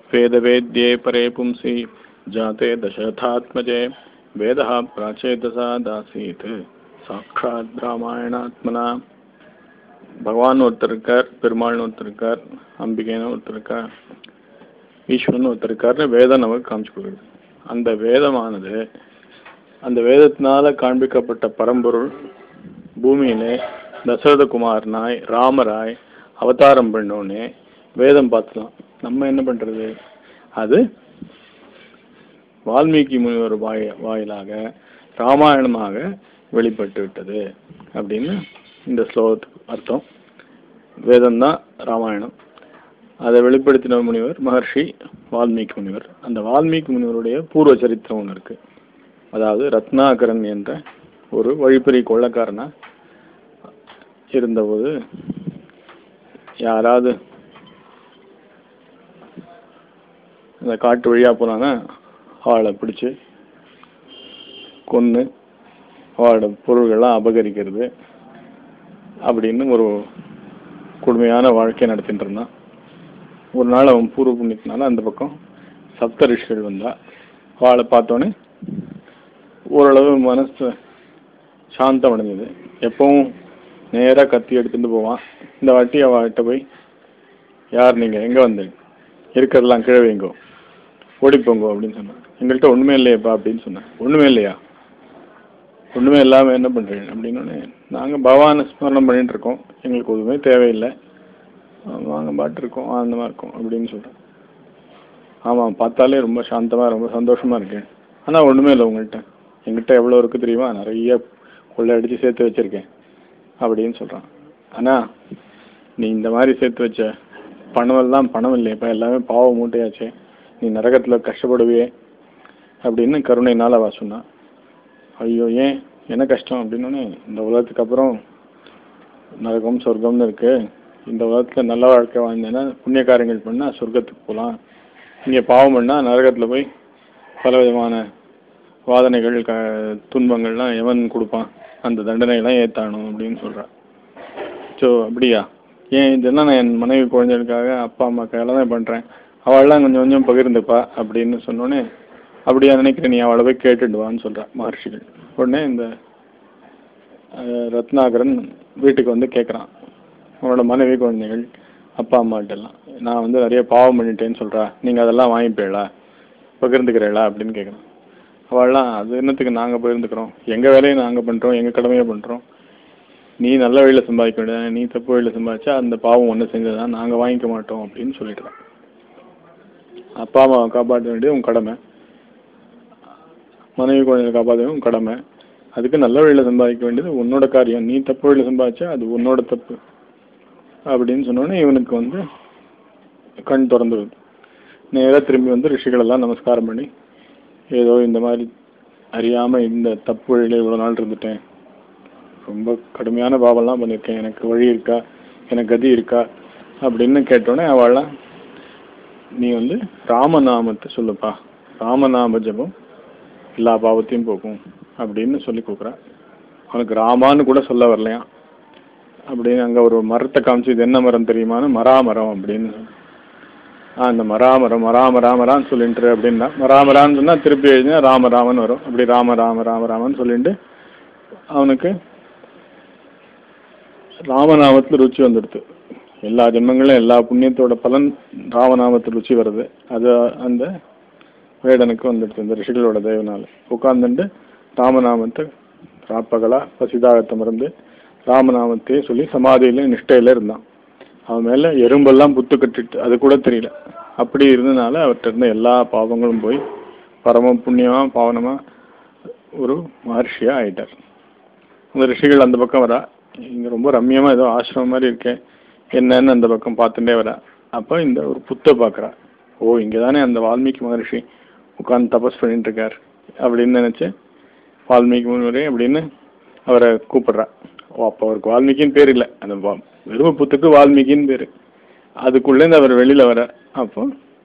वेदवेद्ये परे पुंसि जाते दशरथात्मजे वेदः प्राचेतसादासीत् சாட்சாத் ராமாயணாத்மனா பகவான் ஒருத்தர் இருக்கார் பெருமாள்னு ஒருத்தர் இருக்கார் அம்பிகைன்னு ஒருத்தர் இருக்கார் ஈஸ்வரன் ஒருத்தர் இருக்கார்னு வேதம் நமக்கு காமிச்சு கொடுக்குது அந்த வேதமானது அந்த வேதத்தினால காண்பிக்கப்பட்ட பரம்பொருள் பூமியிலே தசரதகுமாரனாய் ராமராய் அவதாரம் பண்ணோன்னே வேதம் பார்த்துலாம் நம்ம என்ன பண்றது அது வால்மீகி முனிவர் வாய் வாயிலாக ராமாயணமாக வெளிப்பட்டு விட்டது அப்படின்னு இந்த ஸ்லோகத்துக்கு அர்த்தம் வேதம் தான் ராமாயணம் அதை வெளிப்படுத்தின முனிவர் மகர்ஷி வால்மீகி முனிவர் அந்த வால்மீகி முனிவருடைய பூர்வ சரித்திரம் ஒன்று இருக்கு அதாவது ரத்னாகரன் என்ற ஒரு வழிப்பறி கொள்ளக்காரனா இருந்தபோது யாராவது அந்த காட்டு வழியா போனாங்கன்னா அவளை பிடிச்சு கொன்று அவளோட பொருள்கள்லாம் அபகரிக்கிறது அப்படின்னு ஒரு கொடுமையான வாழ்க்கையை நடத்திட்டு இருந்தான் ஒரு நாள் அவன் பூர்வ புண்ணியத்தினால அந்த பக்கம் சப்த ரிஷிகள் வந்தா அவளை பார்த்தோன்னே ஓரளவு மனசு சாந்தம் அடைஞ்சது எப்பவும் நேராக கத்தி எடுத்துட்டு போவான் இந்த வாட்டி அவகிட்ட போய் யார் நீங்கள் எங்கே வந்து இருக்கிறதெல்லாம் கீழே வைங்கோ ஓடிப்போங்கோ அப்படின்னு சொன்னான் எங்கள்கிட்ட ஒன்றுமே இல்லையேப்பா அப்படின்னு சொன்னேன் ஒன்றுமே இல்லையா ஒன்றுமே இல்லாமல் என்ன பண்ணுறீங்க அப்படின்னு நாங்கள் பகவானை ஸ்மரணம் பண்ணிட்டு இருக்கோம் எங்களுக்கு எதுவுமே தேவையில்லை வாங்க பாட்டு இருக்கோம் ஆனந்தமாக இருக்கோம் அப்படின்னு சொல்கிறேன் ஆமாம் பார்த்தாலே ரொம்ப சாந்தமாக ரொம்ப சந்தோஷமாக இருக்கேன் ஆனால் ஒன்றுமே இல்லை உங்கள்கிட்ட எங்கிட்ட எவ்வளோ இருக்குது தெரியுமா நிறைய கொள்ளை அடித்து சேர்த்து வச்சுருக்கேன் அப்படின்னு சொல்கிறான் ஆனால் நீ இந்த மாதிரி சேர்த்து வச்ச பணம் எல்லாம் பணம் இல்லையப்பா எல்லாமே பாவ மூட்டையாச்சே நீ நரகத்தில் கஷ்டப்படுவியே அப்படின்னு கருணையினால் அவ சொன்னான் ஐயோ ஏன் என்ன கஷ்டம் அப்படின்னோடனே இந்த உலகத்துக்கு அப்புறம் நரகம் சொர்க்கம்னு இருக்கு இந்த உலகத்தில் நல்ல வாழ்க்கை வாழ்ந்தேன்னா புண்ணிய காரியங்கள் பண்ணால் சொர்க்கத்துக்கு போகலாம் இங்கே பாவம் பண்ணால் நரகத்தில் போய் பல விதமான வாதனைகள் க துன்பங்கள்லாம் எவன் கொடுப்பான் அந்த தண்டனையெல்லாம் ஏற்றானும் அப்படின்னு சொல்கிறான் ஸோ அப்படியா ஏன் இதெல்லாம் நான் என் மனைவி குழந்தைகளுக்காக அப்பா அம்மாக்காக தான் பண்ணுறேன் அவள்லாம் கொஞ்சம் கொஞ்சம் பகிர்ந்துப்பா அப்படின்னு சொன்னோன்னே அப்படியா நினைக்கிறேன் நீ அவளை போய் கேட்டுட்டு வான்னு சொல்கிறான் மகர்ஷிகள் உடனே இந்த ரத்னாகரன் வீட்டுக்கு வந்து கேட்குறான் அவனோட மனைவி குழந்தைகள் அப்பா அம்மாட்டெல்லாம் நான் வந்து நிறைய பாவம் பண்ணிட்டேன்னு சொல்கிறா நீங்கள் அதெல்லாம் வாங்கிப்பீங்களா பகிர்ந்துக்கிறீங்களா அப்படின்னு கேட்குறான் அவள்லாம் அது என்னத்துக்கு நாங்கள் பகிர்ந்துக்கிறோம் எங்கள் வேலையை நாங்கள் பண்ணுறோம் எங்கள் கடமையை பண்ணுறோம் நீ நல்ல வழியில் சம்பாதிக்க வேண்டியது நீ தப்பு வழியில் சம்பாதிச்சா அந்த பாவம் ஒன்று செஞ்சதான் நாங்கள் வாங்கிக்க மாட்டோம் அப்படின்னு சொல்லிடுறான் அப்பா அம்மாவை காப்பாற்ற வேண்டியது உன் கடமை மனைவி குழந்தைகளை காப்பாற்ற உன் கடமை அதுக்கு நல்ல வழியில் சம்பாதிக்க வேண்டியது உன்னோட காரியம் நீ தப்பு வழியில் சம்பாதிச்சா அது உன்னோட தப்பு அப்படின்னு சொன்னோன்னே இவனுக்கு வந்து கண் திறந்துருது நேராக திரும்பி வந்து ரிஷிகளெல்லாம் நமஸ்காரம் பண்ணி ஏதோ இந்த மாதிரி அறியாமல் இந்த தப்பு வழியில் இவ்வளோ நாள் இருந்துட்டேன் ரொம்ப கடுமையான பாவம்லாம் பண்ணியிருக்கேன் எனக்கு வழி இருக்கா எனக்கு கதி இருக்கா அப்படின்னு கேட்டோடனே அவள்லாம் நீ வந்து ராமநாமத்தை சொல்லுப்பா ராமநாம ஜபம் எல்லா பாவத்தையும் போக்கும் அப்படின்னு சொல்லி கொடுக்குறான் அவனுக்கு ராமான்னு கூட சொல்ல வரலையாம் அப்படின்னு அங்கே ஒரு மரத்தை காமிச்சு இது என்ன மரம் தெரியுமான்னு மராமரம் அப்படின்னு ஆ இந்த மராமரம் மராம ராமரான்னு சொல்லிட்டு அப்படின்னா மராமரான்னு சொன்னால் திருப்பி எழுதினா ராமராமன் வரும் அப்படி ராம ராம ராம ராமன் சொல்லிட்டு அவனுக்கு ராமநாமத்தில் ருச்சி வந்துடுது எல்லா ஜென்மங்களும் எல்லா புண்ணியத்தோட பலன் ராமநாமத்தில் ருச்சி வருது அது அந்த வேடனுக்கு வந்துடுது இந்த ரிஷிகளோட தயவுனால உட்காந்துட்டு ராமநாமத்தை ராப்பகலா பசிதாகத்தை மறந்து ராமநாமத்தையே சொல்லி சமாதியில நிஷ்டையில இருந்தான் அவன் மேல எறும்பெல்லாம் புத்து கட்டிட்டு அது கூட தெரியல அப்படி இருந்தனால அவர்கிட்ட இருந்த எல்லா பாவங்களும் போய் பரம புண்ணியமா பாவனமா ஒரு மகர்ஷியா ஆயிட்டார் அந்த ரிஷிகள் அந்த பக்கம் வரா இங்க ரொம்ப ரம்யமா ஏதோ ஆசிரமம் மாதிரி இருக்கேன் என்னன்னு அந்த பக்கம் பார்த்துட்டே வரா அப்போ இந்த ஒரு புத்தை பார்க்குறா ஓ இங்கே தானே அந்த வால்மீகி மகர்ஷி உட்காந்து தபஸ் பண்ணிட்டு இருக்கார் அப்படின்னு நினச்சி வால்மீகி முனிவரே அப்படின்னு அவரை கூப்பிடுறா ஓ அப்போ அவருக்கு வால்மீகின்னு பேர் இல்லை அந்த வா- வெறும் புத்துக்கு வால்மீகின்னு பேர் அதுக்குள்ளேருந்து அவர் வெளியில் வர அப்போ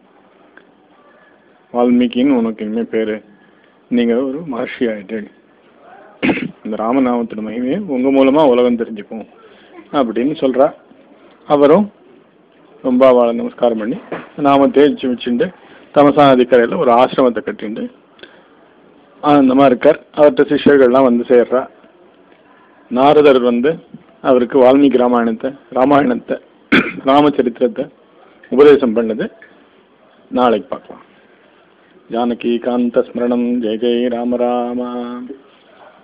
வால்மீகின்னு உனக்கு இனிமேல் பேர் நீங்கள் ஒரு மகர்ஷி ஆகிட்டு இந்த ராமநாமத்தோட மகிமையை உங்கள் மூலமாக உலகம் தெரிஞ்சுக்கும் அப்படின்னு சொல்கிறா அவரும் ரொம்ப அவளை நமஸ்காரம் பண்ணி நாம தேய்ச்சி வச்சுட்டு தமசா நதிக்கரையில் ஒரு ஆசிரமத்தை கட்டிண்டு ஆனந்தமாக இருக்கார் அவர்கிட்ட சிஷ்யர்கள்லாம் வந்து சேர்றா நாரதர் வந்து அவருக்கு வால்மீகி ராமாயணத்தை ராமாயணத்தை ராமச்சரித்திரத்தை உபதேசம் பண்ணது நாளைக்கு பார்க்கலாம் ஜானகி காந்த ஸ்மரணம் ஜெய ஜெய ராம ராமா